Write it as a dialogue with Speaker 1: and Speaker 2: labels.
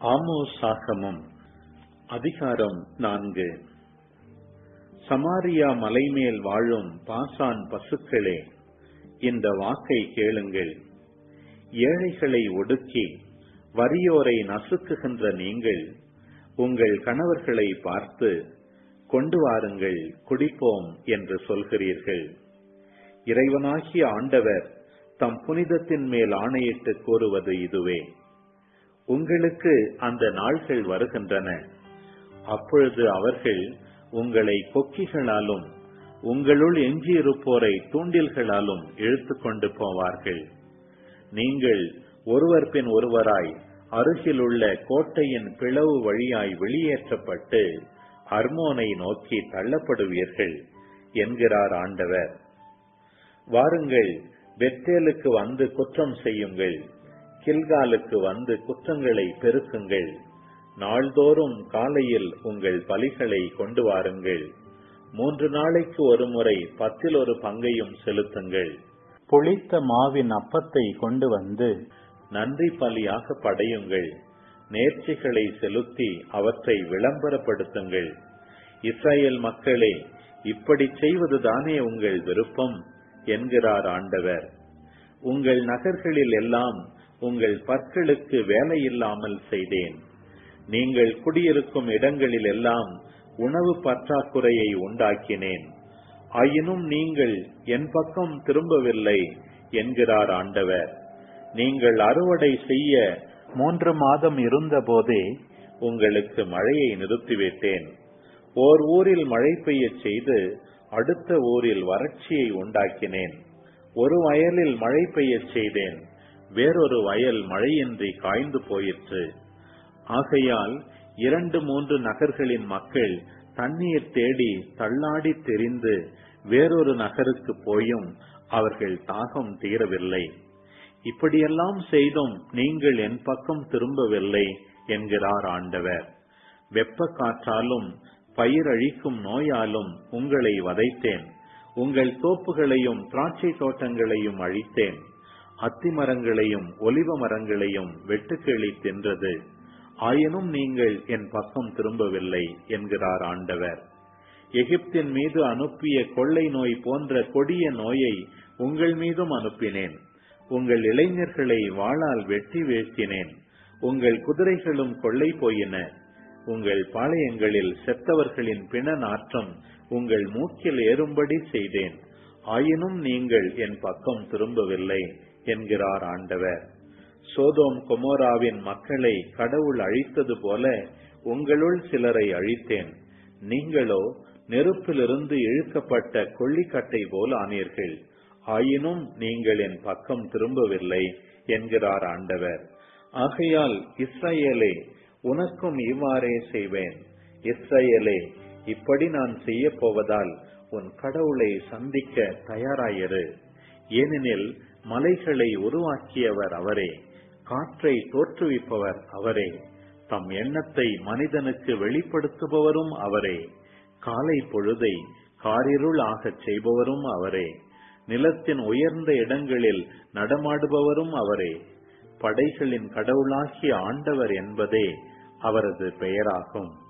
Speaker 1: ஆமோசாகமம் அதிகாரம் நான்கு சமாரியா மலைமேல் வாழும் பாசான் பசுக்களே இந்த வாக்கை கேளுங்கள் ஏழைகளை ஒடுக்கி வறியோரை நசுக்குகின்ற நீங்கள் உங்கள் கணவர்களை பார்த்து கொண்டு வாருங்கள் குடிப்போம் என்று சொல்கிறீர்கள் இறைவனாகிய ஆண்டவர் தம் புனிதத்தின் மேல் ஆணையிட்டு கூறுவது இதுவே உங்களுக்கு அந்த நாள்கள் வருகின்றன அப்பொழுது அவர்கள் உங்களை கொக்கிகளாலும் உங்களுள் எஞ்சியிருப்போரை தூண்டில்களாலும் இழுத்துக் கொண்டு போவார்கள் நீங்கள் ஒருவர் பின் ஒருவராய் அருகிலுள்ள கோட்டையின் பிளவு வழியாய் வெளியேற்றப்பட்டு அர்மோனை நோக்கி தள்ளப்படுவீர்கள் என்கிறார் ஆண்டவர் வாருங்கள் பெத்தேலுக்கு வந்து குற்றம் செய்யுங்கள் கில்காலுக்கு வந்து குற்றங்களை பெருக்குங்கள் நாள்தோறும் காலையில் உங்கள் பலிகளை கொண்டு வாருங்கள் மூன்று நாளைக்கு ஒரு முறை பத்தில் ஒரு பங்கையும் செலுத்துங்கள் புளித்த மாவின் அப்பத்தை கொண்டு வந்து நன்றி பலியாக படையுங்கள் நேர்ச்சிகளை செலுத்தி அவற்றை விளம்பரப்படுத்துங்கள் இஸ்ரேல் மக்களே இப்படி செய்வதுதானே உங்கள் விருப்பம் என்கிறார் ஆண்டவர் உங்கள் நகர்களில் எல்லாம் உங்கள் பற்களுக்கு வேலை இல்லாமல் செய்தேன் நீங்கள் குடியிருக்கும் இடங்களில் எல்லாம் உணவு பற்றாக்குறையை உண்டாக்கினேன் ஆயினும் நீங்கள் என் பக்கம் திரும்பவில்லை என்கிறார் ஆண்டவர் நீங்கள் அறுவடை செய்ய மூன்று மாதம் இருந்தபோதே உங்களுக்கு மழையை நிறுத்திவிட்டேன் ஓர் ஊரில் மழை பெய்யச் செய்து அடுத்த ஊரில் வறட்சியை உண்டாக்கினேன் ஒரு வயலில் மழை பெய்யச் செய்தேன் வேறொரு வயல் மழையின்றி காய்ந்து போயிற்று ஆகையால் இரண்டு மூன்று நகர்களின் மக்கள் தண்ணீர் தேடி தள்ளாடி தெரிந்து வேறொரு நகருக்கு போயும் அவர்கள் தாகம் தீரவில்லை இப்படியெல்லாம் செய்தும் நீங்கள் என் பக்கம் திரும்பவில்லை என்கிறார் ஆண்டவர் வெப்ப காற்றாலும் பயிரழிக்கும் நோயாலும் உங்களை வதைத்தேன் உங்கள் தோப்புகளையும் திராட்சை தோட்டங்களையும் அழித்தேன் அத்தி மரங்களையும் ஒலிவ மரங்களையும் வெட்டுக்கிளி தின்றது ஆயினும் நீங்கள் என் பக்கம் திரும்பவில்லை என்கிறார் ஆண்டவர் எகிப்தின் மீது அனுப்பிய கொள்ளை நோய் போன்ற கொடிய நோயை உங்கள் மீதும் அனுப்பினேன் உங்கள் இளைஞர்களை வாளால் வெட்டி வீழ்த்தினேன் உங்கள் குதிரைகளும் கொள்ளை போயின உங்கள் பாளையங்களில் செத்தவர்களின் பிண நாற்றம் உங்கள் மூக்கில் ஏறும்படி செய்தேன் ஆயினும் நீங்கள் என் பக்கம் திரும்பவில்லை என்கிறார் ஆண்டவர் சோதோம் கொமோராவின் மக்களை கடவுள் அழித்தது போல உங்களுள் சிலரை அழித்தேன் நீங்களோ நெருப்பிலிருந்து இழுக்கப்பட்ட கொள்ளிக்கட்டை போல் ஆனீர்கள் ஆயினும் நீங்கள் என் பக்கம் திரும்பவில்லை என்கிறார் ஆண்டவர் ஆகையால் இஸ்ரேலே உனக்கும் இவ்வாறே செய்வேன் இஸ்ரேலே இப்படி நான் செய்ய போவதால் உன் கடவுளை சந்திக்க தயாராயிரு ஏனெனில் மலைகளை உருவாக்கியவர் அவரே காற்றை தோற்றுவிப்பவர் அவரே தம் எண்ணத்தை மனிதனுக்கு வெளிப்படுத்துபவரும் அவரே காலை பொழுதை காரிருள் ஆகச் செய்பவரும் அவரே நிலத்தின் உயர்ந்த இடங்களில் நடமாடுபவரும் அவரே படைகளின் கடவுளாகிய ஆண்டவர் என்பதே அவரது பெயராகும்